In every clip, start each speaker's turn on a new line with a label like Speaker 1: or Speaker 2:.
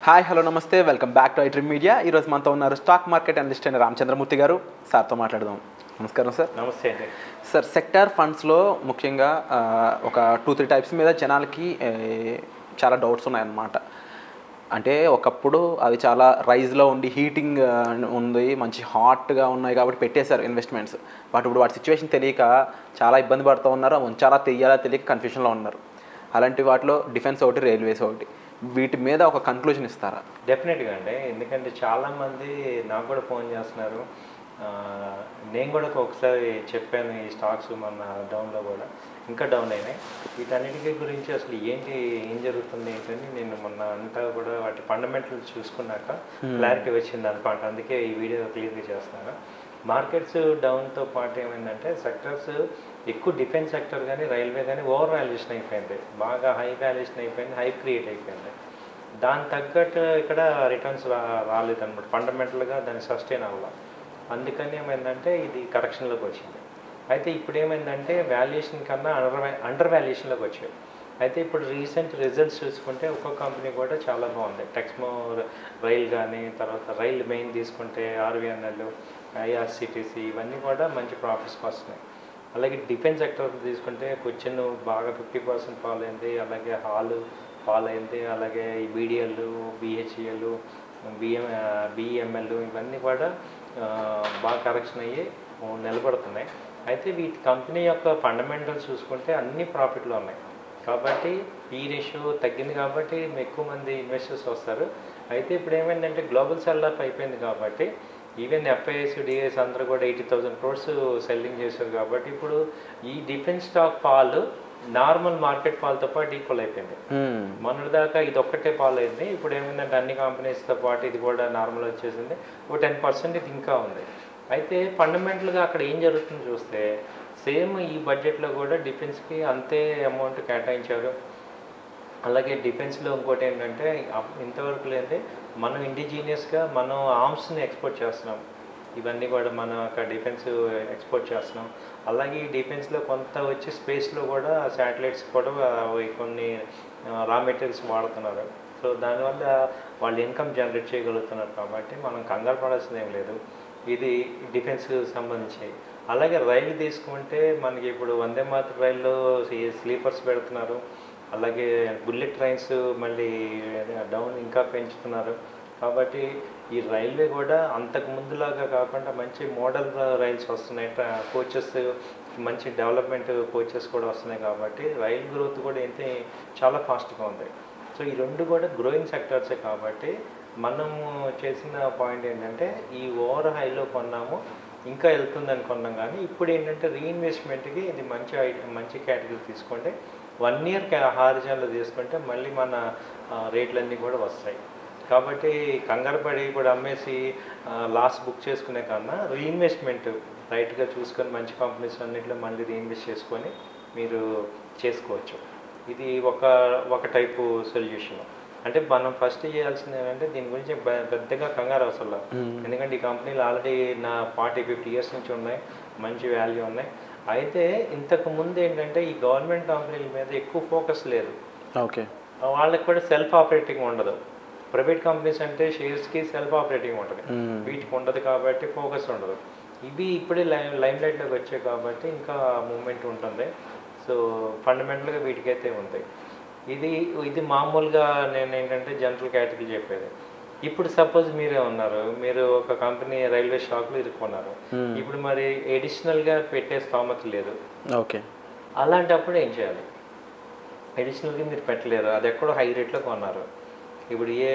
Speaker 1: Hi hello నమస్తే welcome back to iTree media ఈరోజు మనతో ఉన్నారు స్టాక్ మార్కెట్ అనలిస్ట్ అయిన రామచంద్రమూర్తి గారు సార్తో మాట్లాడదాం నమస్కారం సార్
Speaker 2: నమస్తే అండి
Speaker 1: సార్ సెక్టార్ ఫండ్స్లో ముఖ్యంగా ఆ, ఒక టూ త్రీ టైప్స్ మీద జనాలకి ఏ, చాలా డౌట్స్ ఉన్నాయన్నమాట అంటే ఒకప్పుడు అవి చాలా రైజ్లో ఉండి హీటింగ్ ఉంది మంచి హాట్గా ఉన్నాయి కాబట్టి పెట్టేశారు ఇన్వెస్ట్మెంట్స్ బట్ ఇప్పుడు వాటి సిచ్యువేషన్ తెలియక చాలా ఇబ్బంది పడుతూ ఉన్నారు ఉంచాలా తెలియాలా తెలియక కన్ఫ్యూషన్లో ఉన్నారు అలాంటి వాటిలో డిఫెన్స్ ఒకటి రైల్వేస్ ఒకటి వీటి మీద ఒక కన్క్లూజన్ ఇస్తారా
Speaker 2: డెఫినెట్గా అండి ఎందుకంటే చాలామంది నాకు కూడా ఫోన్ చేస్తున్నారు ఆ, నేను కూడా ఒకసారి చెప్పాను ఈ స్టాక్స్ మన డౌన్లో కూడా ఇంకా డౌన్ అయినాయి వీటన్నిటికీ గురించి అసలు ఏంటి ఏం జరుగుతుంది ఏంటని నేను మొన్న అంతా కూడా వాటి ఫండమెంటల్స్ చూసుకున్నాక క్లారిటీ వచ్చింది అనుకోండి అందుకే ఈ వీడియో క్లియర్గా చేస్తున్నాను మార్కెట్స్ డౌన్తో పాటు ఏమైందంటే సెక్టర్స్ ఎక్కువ డిఫెన్స్ సెక్టర్ కానీ రైల్వే కానీ ఓవర్ వాల్యుయేషన్ అయిపోయింది బాగా హై వాల్యుయేషన్ అయిపోయింది హై క్రియేట్ అయిపోయింది దాని తగ్గట్టు ఇక్కడ రిటర్న్స్ రా రాలేదన్నమాట ఫండమెంటల్గా దాన్ని సస్టైన్ అవ్వాలి అందుకని ఏమైందంటే ఇది కరెక్షన్లోకి వచ్చింది అయితే ఇప్పుడు ఏమైందంటే వాల్యుయేషన్ కన్నా అండర్ అండర్ వాల్యుయేషన్లోకి వచ్చాయి అయితే ఇప్పుడు రీసెంట్ రిజల్ట్స్ చూసుకుంటే ఒక్కో కంపెనీ కూడా చాలా బాగుంది టెక్స్మో రైల్ కానీ తర్వాత రైల్ మెయిన్ తీసుకుంటే ఆర్వీఎన్ఎల్ ఐఆర్సిటీసీ ఇవన్నీ కూడా మంచి ప్రాఫిట్స్కి వస్తున్నాయి అలాగే డిఫెన్స్ సెక్టర్ తీసుకుంటే క్వశ్చన్ బాగా ఫిఫ్టీ పర్సెంట్ ఫాలో అయింది అలాగే హాల్ ఫాలో అయింది అలాగే ఈ బీడిఎల్ బిహెచ్ఎల్ బిఎం బిఎంఎల్ ఇవన్నీ కూడా ఆ, బాగా కరెక్షన్ అయ్యి నిలబడుతున్నాయి అయితే వీటి కంపెనీ యొక్క ఫండమెంటల్స్ చూసుకుంటే అన్ని ప్రాఫిట్లో ఉన్నాయి కాబట్టి ఈ రేషియో తగ్గింది కాబట్టి ఎక్కువ మంది ఇన్వెస్టర్స్ వస్తారు అయితే ఇప్పుడు ఏమైందంటే గ్లోబల్ సెల్ ఆఫ్ అయిపోయింది కాబట్టి ఈవెన్ ఎఫ్ఐఎస్ డిఎస్ అందరూ కూడా ఎయిటీ థౌసండ్ క్రోర్స్ సెల్లింగ్ చేశారు కాబట్టి ఇప్పుడు ఈ డిఫెన్స్ స్టాక్ పాలు నార్మల్ మార్కెట్ పాలతో పాటు ఈక్వల్ అయిపోయింది మొన్నటి దాకా ఇది ఒక్కటే పాలు అయింది ఇప్పుడు ఏమైందంటే అన్ని కంపెనీస్తో పాటు ఇది కూడా నార్మల్ వచ్చేసింది ఒక టెన్ పర్సెంట్ ఇది ఇంకా ఉంది అయితే ఫండమెంటల్గా అక్కడ ఏం జరుగుతుందో చూస్తే సేమ్ ఈ బడ్జెట్లో కూడా డిఫెన్స్కి అంతే అమౌంట్ కేటాయించారు అలాగే డిఫెన్స్లో ఇంకోటి ఏంటంటే అప్- ఇంతవరకు లేదే మనం ఇండిజీనియస్గా మనం ఆర్మ్స్ని ఎక్స్పోర్ట్ చేస్తున్నాం ఇవన్నీ కూడా మనం అక్కడ డిఫెన్స్ ఎక్స్పోర్ట్ చేస్తున్నాం అలాగే ఈ డిఫెన్స్లో కొంత వచ్చి స్పేస్లో కూడా శాటిలైట్స్ కూడా అవి కొన్ని రా మెటీరియల్స్ వాడుతున్నారు సో దానివల్ల వాళ్ళు ఇన్కమ్ జనరేట్ చేయగలుగుతున్నారు కాబట్టి మనం కంగారు పడాల్సింది ఏం లేదు ఇది డిఫెన్స్కి సంబంధించి అలాగే రైలు తీసుకుంటే మనకి ఇప్పుడు వందే మాతృ రైల్లో స్లీపర్స్ పెడుతున్నారు అలాగే బుల్లెట్ ట్రైన్స్ మళ్ళీ డౌన్ ఇంకా పెంచుతున్నారు కాబట్టి ఈ రైల్వే కూడా అంతకు ముందులాగా కాకుండా మంచి మోడల్ రైల్స్ వస్తున్నాయి కోచెస్ మంచి డెవలప్మెంట్ కోచెస్ కూడా వస్తున్నాయి కాబట్టి రైల్ గ్రోత్ కూడా ఏంటి చాలా ఫాస్ట్గా ఉంది సో ఈ రెండు కూడా గ్రోయింగ్ సెక్టర్సే కాబట్టి మనము చేసిన పాయింట్ ఏంటంటే ఈ ఓవర్ హైలో కొన్నాము ఇంకా వెళ్తుంది అనుకున్నాం కానీ ఇప్పుడు ఏంటంటే రీఇన్వెస్ట్మెంట్కి ఇది మంచి ఐ- మంచి కేటగిరీ తీసుకోండి వన్ ఇయర్ హారిజన్లో తీసుకుంటే మళ్ళీ మన ఆ, రేట్లన్నీ కూడా వస్తాయి కాబట్టి కంగారు పడి ఇప్పుడు అమ్మేసి లాస్ బుక్ చేసుకునే కన్నా రీఇన్వెస్ట్మెంట్ రైట్గా చూసుకొని మంచి కంపెనీస్ అన్నింటిలో మళ్ళీ రీఇన్వెస్ట్ చేసుకొని మీరు చేసుకోవచ్చు ఇది ఒక ఒక టైపు సొల్యూషన్ అంటే మనం ఫస్ట్ చేయాల్సింది ఏంటంటే దీని గురించి పె- పెద్దగా కంగారు అవసరం లేదు. ఎందుకంటే ఈ కంపెనీలు ఆల్రెడీ నా ఫార్టీ ఫిఫ్టీ ఇయర్స్ నుంచి ఉన్నాయి మంచి వాల్యూ ఉన్నాయి అయితే ఇంతకు ముందు ఏంటంటే ఈ గవర్నమెంట్ కంపెనీల మీద ఎక్కువ ఫోకస్ లేదు
Speaker 1: ఓకే
Speaker 2: వాళ్ళకి కూడా సెల్ఫ్ ఆపరేటింగ్ ఉండదు ప్రైవేట్ కంపెనీస్ అంటే షేర్స్కి సెల్ఫ్ ఆపరేటింగ్ ఉంటుంది వీటికి ఉండదు కాబట్టి ఫోకస్ ఉండదు ఇవి ఇప్పుడే లైమ్ లైమ్ లైట్లోకి వచ్చాయి కాబట్టి ఇంకా మూమెంట్ ఉంటుంది సో ఫండమెంటల్గా వీటికైతే ఉంది ఇది ఇది మామూలుగా నేను ఏంటంటే జనరల్ కేటగిరీ చెప్పేది ఇప్పుడు సపోజ్ మీరే ఉన్నారు మీరు ఒక కంపెనీ రైల్వే షాప్లో ఇరుక్కున్నారు ఇప్పుడు మరి ఎడిషనల్గా పెట్టే స్తోమత లేదు
Speaker 1: ఓకే
Speaker 2: అలాంటప్పుడు ఏం చేయాలి అడిషనల్గా మీరు పెట్టలేరు అది ఎక్కడో హై రేట్లో కొన్నారు ఇప్పుడు ఏ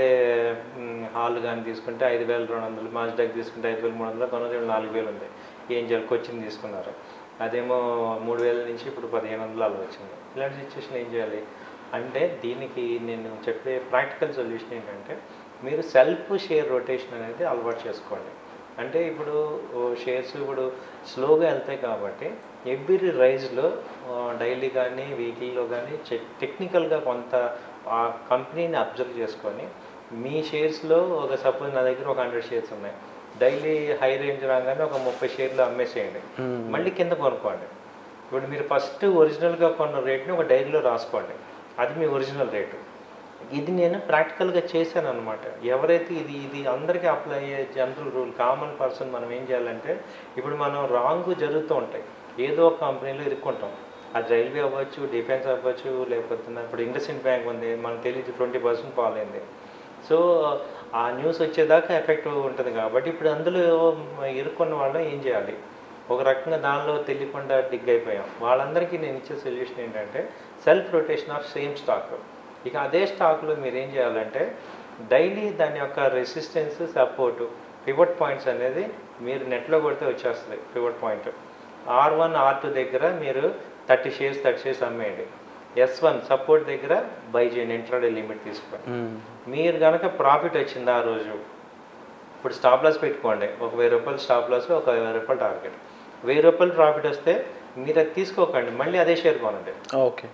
Speaker 2: హాల్ కానీ తీసుకుంటే ఐదు వేల రెండు వందలు మాస్డాక్ తీసుకుంటే ఐదు వేల మూడు వందలు కొన్నది ఇప్పుడు నాలుగు వేలు ఉంది ఏం చేయాలి కొచ్చిన్ తీసుకున్నారు అదేమో మూడు వేల నుంచి ఇప్పుడు పదిహేను వందలు అలా వచ్చింది ఇలాంటి సిచ్యువేషన్ ఏం చేయాలి అంటే దీనికి నేను చెప్పే ప్రాక్టికల్ సొల్యూషన్ ఏంటంటే మీరు సెల్ఫ్ షేర్ రొటేషన్ అనేది అలవాటు చేసుకోండి అంటే ఇప్పుడు షేర్స్ ఇప్పుడు స్లోగా వెళ్తాయి కాబట్టి ఎవ్రీ రైజ్లో డైలీ కానీ వీక్లీలో కానీ టెక్నికల్గా కొంత ఆ కంపెనీని అబ్జర్వ్ చేసుకొని మీ షేర్స్లో ఒక సపోజ్ నా దగ్గర ఒక హండ్రెడ్ షేర్స్ ఉన్నాయి డైలీ హై రేంజ్ రాగానే ఒక ముప్పై షేర్లు అమ్మేసేయండి మళ్ళీ కింద కొనుక్కోండి ఇప్పుడు మీరు ఫస్ట్ ఒరిజినల్గా కొన్న రేట్ని ఒక డైరీలో రాసుకోండి అది మీ ఒరిజినల్ రేటు ఇది నేను ప్రాక్టికల్గా చేశాను అనమాట ఎవరైతే ఇది ఇది అందరికీ అప్లై అయ్యే జనరల్ రూల్ కామన్ పర్సన్ మనం ఏం చేయాలంటే ఇప్పుడు మనం రాంగ్ జరుగుతూ ఉంటాయి ఏదో ఒక కంపెనీలో ఇరుక్కుంటాం అది రైల్వే అవ్వచ్చు డిఫెన్స్ అవ్వచ్చు లేకపోతే ఇప్పుడు ఇండస్ఇండ్ బ్యాంక్ ఉంది మనకు తెలియదు ట్వంటీ పర్సెంట్ ఫాల్ అయింది సో ఆ న్యూస్ వచ్చేదాకా ఎఫెక్ట్ ఉంటుంది కాబట్టి ఇప్పుడు అందులో ఇరుక్కున్న వాళ్ళు ఏం చేయాలి ఒక రకంగా దానిలో తెలియకుండా డిగ్ అయిపోయాం వాళ్ళందరికీ నేను ఇచ్చే సొల్యూషన్ ఏంటంటే self rotation of same stock ఇక అదే స్టాక్లో మీరు ఏం చేయాలంటే డైలీ దాని యొక్క రెసిస్టెన్స్ సపోర్టు పివట్ పాయింట్స్ అనేది మీరు నెట్లో కొడితే వచ్చేస్తుంది pivot point R one R two దగ్గర మీరు థర్టీ షేర్స్ థర్టీ షేర్స్ అమ్మేయండి ఎస్ వన్ సపోర్ట్ దగ్గర బై చేయండి ఇంట్రాడే లిమిట్ తీసుకోండి మీరు కనుక ప్రాఫిట్ వచ్చింది ఆ రోజు ఇప్పుడు స్టాప్ లాస్ పెట్టుకోండి ఒక వెయ్యి రూపాయలు స్టాప్ లాస్ ఒక వెయ్యి రూపాయలు టార్గెట్ వెయ్యి రూపాయలు ప్రాఫిట్ వస్తే మీరు అది తీసుకోకండి మళ్ళీ అదే షేర్ కొనండి
Speaker 1: ఓకే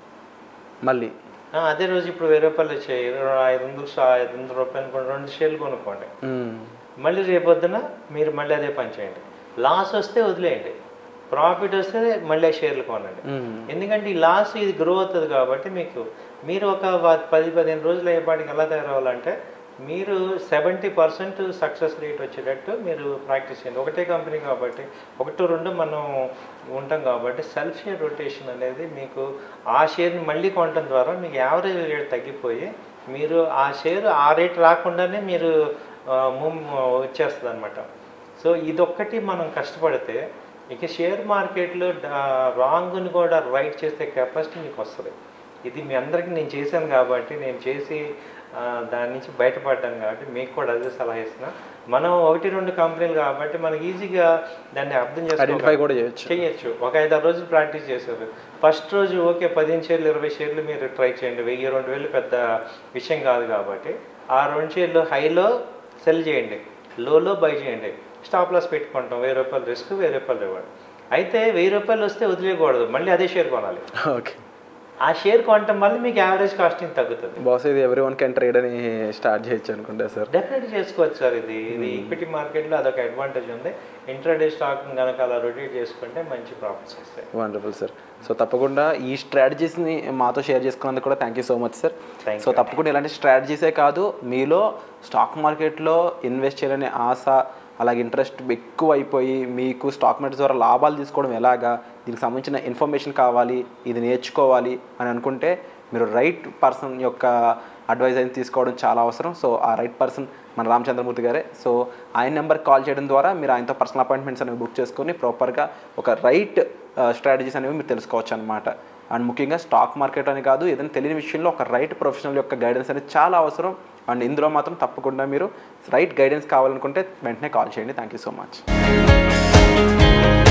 Speaker 1: మళ్ళీ
Speaker 2: ఆ, అదే రోజు ఇప్పుడు వెయ్యి రూపాయలు వచ్చాయి ఇరవై ఐదు వందలు షా- ఐదు వందల రూపాయలు కొను- రెండు షేర్లు కొనుక్కోండి
Speaker 1: మ్మ్.
Speaker 2: మళ్ళీ రేపొద్దున మీరు మళ్ళీ అదే పని చేయండి లాస్ వస్తే వదిలేయండి ప్రాఫిట్ వస్తే మళ్ళీ ఆ షేర్లు కొనండి
Speaker 1: మ్మ్.
Speaker 2: ఎందుకంటే ఈ లాస్ ఇది గ్రో అవుతుంది కాబట్టి మీకు మీరు ఒక వ- పది పదిహేను రోజులు అయ్యేపాటికి ఎలా తయారవ్వాలంటే మీరు సెవెంటీ పర్సెంట్ సక్సెస్ రేట్ వచ్చేటట్టు మీరు ప్రాక్టీస్ చేయండి ఒకటే కంపెనీ కాబట్టి ఒకటి రెండు మనం ఉంటాం కాబట్టి సెల్ఫ్ షేర్ రొటేషన్ అనేది మీకు ఆ షేర్ని మళ్ళీ కొనడం ద్వారా మీకు యావరేజ్ రేట్ తగ్గిపోయి మీరు ఆ షేర్ ఆ రేట్ రాకుండానే మీరు మూవ్ వచ్చేస్తుంది అనమాట సో ఇదొక్కటి మనం కష్టపడితే ఇక షేర్ మార్కెట్లో రాంగ్ని కూడా రైట్ చేసే కెపాసిటీ మీకు వస్తుంది ఇది మీ అందరికీ నేను చేశాను కాబట్టి నేను చేసి ఆ, దాని నుంచి బయటపడ్డాను కాబట్టి మీకు కూడా అదే సలహా ఇస్తున్నా మనం ఒకటి రెండు కంపెనీలు కాబట్టి మనకి ఈజీగా దాన్ని అర్థం
Speaker 1: ఐడెంటిఫై
Speaker 2: చేసుకోవాలి
Speaker 1: కూడా చేయొచ్చు
Speaker 2: చేయొచ్చు ఒక ఐదు ఆరు రోజులు ప్రాక్టీస్ చేశారు ఫస్ట్ రోజు ఓకే పదిహేను షేర్లు ఇరవై షేర్లు మీరు ట్రై చేయండి వెయ్యి రెండు వేలు పెద్ద విషయం కాదు కాబట్టి ఆ రెండు షేర్లు హైలో సెల్ చేయండి లోలో బై చేయండి స్టాప్ లాస్ పెట్టుకుంటాం వెయ్యి రూపాయలు రిస్క్ వెయ్యి రూపాయలు రివార్డ్ అయితే వెయ్యి రూపాయలు వస్తే వదిలేయకూడదు మళ్ళీ అదే షేర్ కొనాలి
Speaker 1: ఓకే
Speaker 2: ఆ షేర్ కొనటం వల్ల మీకు యావరేజ్ కాస్టింగ్ తగ్గుతుంది
Speaker 1: బాస్ ఇది ఎవ్రీ వన్ కెన్ ట్రేడ్ అని స్టార్ట్ చేయొచ్చు అనుకుంటా సార్
Speaker 2: డెఫినెట్ చేసుకోవచ్చు సార్ ఇది ఇది ఈక్విటీ మార్కెట్లో అదొక అడ్వాంటేజ్ ఉంది ఇంట్రాడే స్టాక్ కనుక అలా రొటేట్ చేసుకుంటే మంచి ప్రాఫిట్స్ వస్తాయి
Speaker 1: వండర్ఫుల్ సార్ సో తప్పకుండా ఈ స్ట్రాటజీస్ని మాతో షేర్ చేసుకున్నందుకు కూడా thank you so much sir
Speaker 2: Thank
Speaker 1: so తప్పకుండా ఇలాంటి స్ట్రాటజీసే కాదు మీలో స్టాక్ మార్కెట్లో ఇన్వెస్ట్ చేయాలనే ఆశ అలాగే ఇంట్రెస్ట్ ఎక్కువ అయిపోయి మీకు స్టాక్ మార్కెట్ ద్వారా లాభాలు తీసుకోవడం ఎలాగా దీనికి సంబంధించిన ఇన్ఫర్మేషన్ కావాలి ఇది నేర్చుకోవాలి అని అనుకుంటే మీరు రైట్ పర్సన్ యొక్క అడ్వైజ్ అనేది తీసుకోవడం చాలా అవసరం సో ఆ రైట్ పర్సన్ మన రామచంద్రమూర్తి గారే సో ఆయన నెంబర్కి కాల్ చేయడం ద్వారా మీరు ఆయనతో పర్సనల్ అపాయింట్మెంట్స్ అనేవి బుక్ చేసుకొని ప్రాపర్గా ఒక రైట్ స్ట్రాటజీస్ అనేవి మీరు తెలుసుకోవచ్చు అనమాట అండ్ ముఖ్యంగా స్టాక్ మార్కెట్ అని కాదు ఏదైనా తెలియని విషయంలో ఒక రైట్ ప్రొఫెషనల్ యొక్క గైడెన్స్ అనేది చాలా అవసరం అండ్ ఇందులో మాత్రం తప్పకుండా మీరు రైట్ గైడెన్స్ కావాలనుకుంటే వెంటనే కాల్ చేయండి థ్యాంక్ యూ సో మచ్